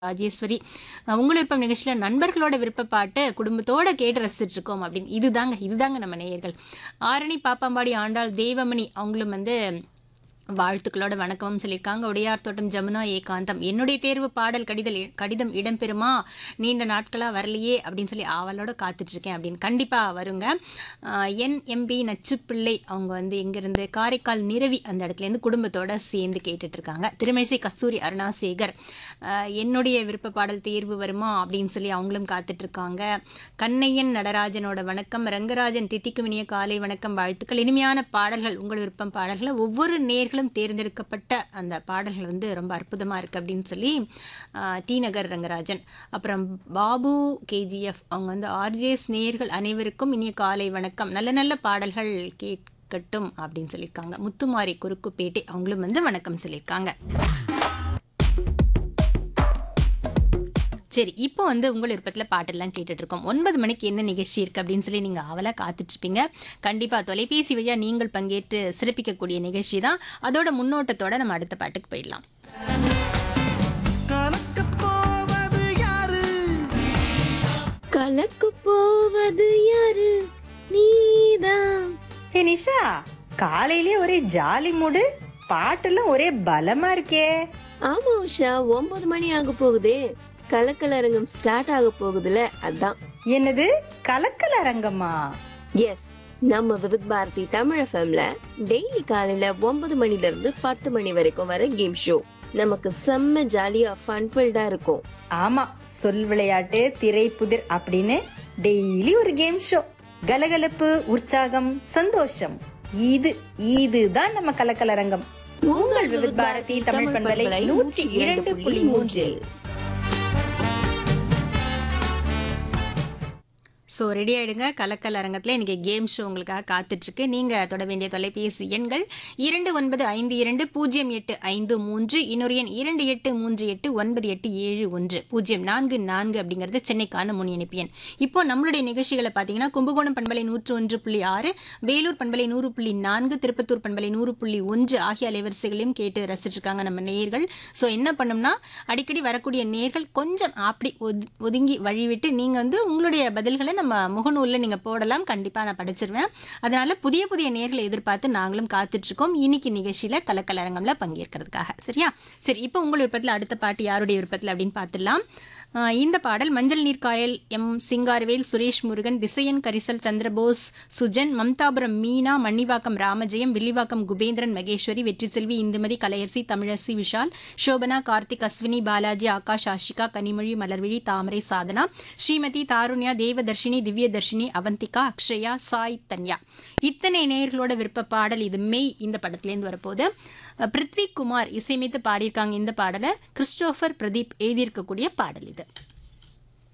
ராஜேஸ்வரி அஹ் உங்கள் விருப்பம் நிகழ்ச்சியில் நண்பர்களோட விருப்ப பாட்டு குடும்பத்தோட கேட்டு ரசிச்சுட்டு இருக்கோம் அப்படின்னு இதுதாங்க இதுதாங்க நம்ம நேயர்கள் ஆரணி பாப்பாம்பாடி ஆண்டாள் தேவமணி அவங்களும் வந்து வாழ்த்துக்களோட வணக்கமும் சொல்லியிருக்காங்க உடையார் தோட்டம் ஜமுனா ஏகாந்தம் என்னுடைய தேர்வு பாடல் கடிதல் கடிதம் இடம்பெறுமா நீண்ட நாட்களாக வரலையே அப்படின்னு சொல்லி ஆவலோட காத்துட்ருக்கேன் அப்படின்னு கண்டிப்பாக வருங்க என் எம்பி நச்சுப்பிள்ளை அவங்க வந்து எங்கேருந்து காரைக்கால் நிரவி அந்த இடத்துலேருந்து குடும்பத்தோட சேர்ந்து கேட்டுட்ருக்காங்க திருமணிசை கஸ்தூரி அருணாசேகர் ஆஹ் என்னுடைய விருப்ப பாடல் தேர்வு வருமா அப்படின்னு சொல்லி அவங்களும் காத்துட்ருக்காங்க கண்ணையன் நடராஜனோட வணக்கம் ரங்கராஜன் தித்திக்கு இனிய காலை வணக்கம் வாழ்த்துக்கள் இனிமையான பாடல்கள் உங்கள் விருப்பம் பாடல்களை ஒவ்வொரு நேர்களும் தேர்ந்தெடுக்கப்பட்ட அந்த பாடல்கள் வந்து ரொம்ப அற்புதமாக இருக்குது அப்படின்னு சொல்லி ஆஹ் டி நகர் ரங்கராஜன் அப்புறம் பாபு கேஜிஎஃப் அவங்க வந்து ஆர்ஜேஎஸ் நேயர்கள் அனைவருக்கும் இனிய காலை வணக்கம் நல்ல நல்ல பாடல்கள் கேட்கட்டும் அப்படின்னு சொல்லியிருக்காங்க முத்துமாரி குறுக்குப்பேட்டை அவங்களும் வந்து வணக்கம் சொல்லியிருக்காங்க சரி இப்போ வந்து உங்கள் விருப்பத்தில் பாட்டெல்லாம் கேட்டுட்டு இருக்கோம் ஒன்பது மணிக்கு என்ன நிகழ்ச்சி இருக்குது அப்படின்னு சொல்லி நீங்கள் அவலாக காத்துட்ருப்பீங்க கண்டிப்பாக தொலைபேசி வழியாக நீங்கள் பங்கேற்று சிறப்பிக்கக்கூடிய நிகழ்ச்சி தான் அதோட முன்னோட்டத்தோட நம்ம அடுத்த பாட்டுக்கு போயிடலாம் கலக்கப் போவது யாரு கலக்கு போவது யாரு நீதான் ஏ நிஷா காலையிலே ஒரே ஜாலி மூடு பாட்டெல்லாம் ஒரே பலமா இருக்கே ஆமா உஷா ஒன்பது மணி ஆக போகுதே கலக்கலரங்கம் ஸ்டார்ட் ஆக போகுதுல அதான் என்னது கலக்கல அரங்கம்மா எஸ் நம்ம விவித் பாரதி தமிழ் எஃப்எம்ல டெய்லி காலையில ஒன்பது மணில இருந்து பத்து மணி வரைக்கும் வர கேம் ஷோ நமக்கு செம்ம ஜாலியா ஃபன்ஃபில்டா இருக்கும் ஆமா சொல் விளையாட்டு திரை புதிர் அப்படின்னு டெய்லி ஒரு கேம் ஷோ கலகலப்பு உற்சாகம் சந்தோஷம் இது இதுதான் நம்ம கலக்கலரங்கம் உங்கள் விவித் பாரதி தமிழ் பண்பலை நூற்றி இரண்டு புள்ளி மூன்றில் ஸோ ரெடி ஆயிடுங்க கலக்கல் அரங்கத்தில் இன்றைக்கி கேம் ஷோ உங்களுக்காக காத்துட்ருக்கு நீங்கள் தொட வேண்டிய தொலைபேசி எண்கள் இரண்டு ஒன்பது ஐந்து இரண்டு பூஜ்ஜியம் எட்டு ஐந்து மூன்று இன்னொரு எண் இரண்டு எட்டு மூன்று எட்டு ஒன்பது எட்டு ஏழு ஒன்று பூஜ்ஜியம் நான்கு நான்கு அப்படிங்கிறது சென்னைக்கான முன் இணைப்பு எண் இப்போ நம்மளுடைய நிகழ்ச்சிகளை பார்த்தீங்கன்னா கும்பகோணம் பண்பலை நூற்று ஒன்று புள்ளி ஆறு வேலூர் பண்பலை நூறு புள்ளி நான்கு திருப்பத்தூர் பண்பலை நூறு புள்ளி ஒன்று ஆகிய அலைவரிசைகளையும் கேட்டு ரசிச்சிருக்காங்க நம்ம நேயர்கள் ஸோ என்ன பண்ணோம்னா அடிக்கடி வரக்கூடிய நேர்கள் கொஞ்சம் அப்படி ஒது- ஒதுங்கி வழிவிட்டு நீங்கள் வந்து உங்களுடைய பதில்களை நம்ம முகநூலில் நீங்கள் போடலாம் கண்டிப்பாக நான் படிச்சிருவேன் அதனால புதிய புதிய நேர்களை எதிர்பார்த்து நாங்களும் காத்துட்ருக்கோம் இன்னைக்கு நிகழ்ச்சியில் கலக்கலரங்கம்ல பங்கேற்கிறதுக்காக சரியா சரி இப்போ உங்கள் விருப்பத்தில் அடுத்த பாட்டு யாருடைய விருப்பத்தில் அப்படின்னு பார்த்துடலாம் ஆஹ் இந்த பாடல் மஞ்சள் நீர்க்காயல் எம் சிங்காரவேல் சுரேஷ் முருகன் திசையன் கரிசல் சந்திரபோஸ் சுஜன் மம்தாபுரம் மீனா மன்னிவாக்கம் ராமஜெயம் வில்லிவாக்கம் குபேந்திரன் மகேஸ்வரி வெற்றிசெல்வி இந்துமதி கலையரசி தமிழரசி விஷால் சோபனா கார்த்திக் அஸ்வினி பாலாஜி ஆகாஷ் ஆஷிகா கனிமொழி மலர்விழி தாமரை சாதனா ஸ்ரீமதி தாருண்யா தேவதர்ஷினி திவ்யதர்ஷினி அவந்திகா அக்ஷயா சாய் தன்யா இத்தனை நேயர்களோட விருப்ப பாடல் இது மெய் இந்த படத்துலேருந்து வரப்போகுது அஹ் பிருத்வி குமார் இசையமைத்து பாடியிருக்காங்க இந்த பாடலை கிறிஸ்டோபர் பிரதீப் எழுதியிருக்கக்கூடிய பாடல் இது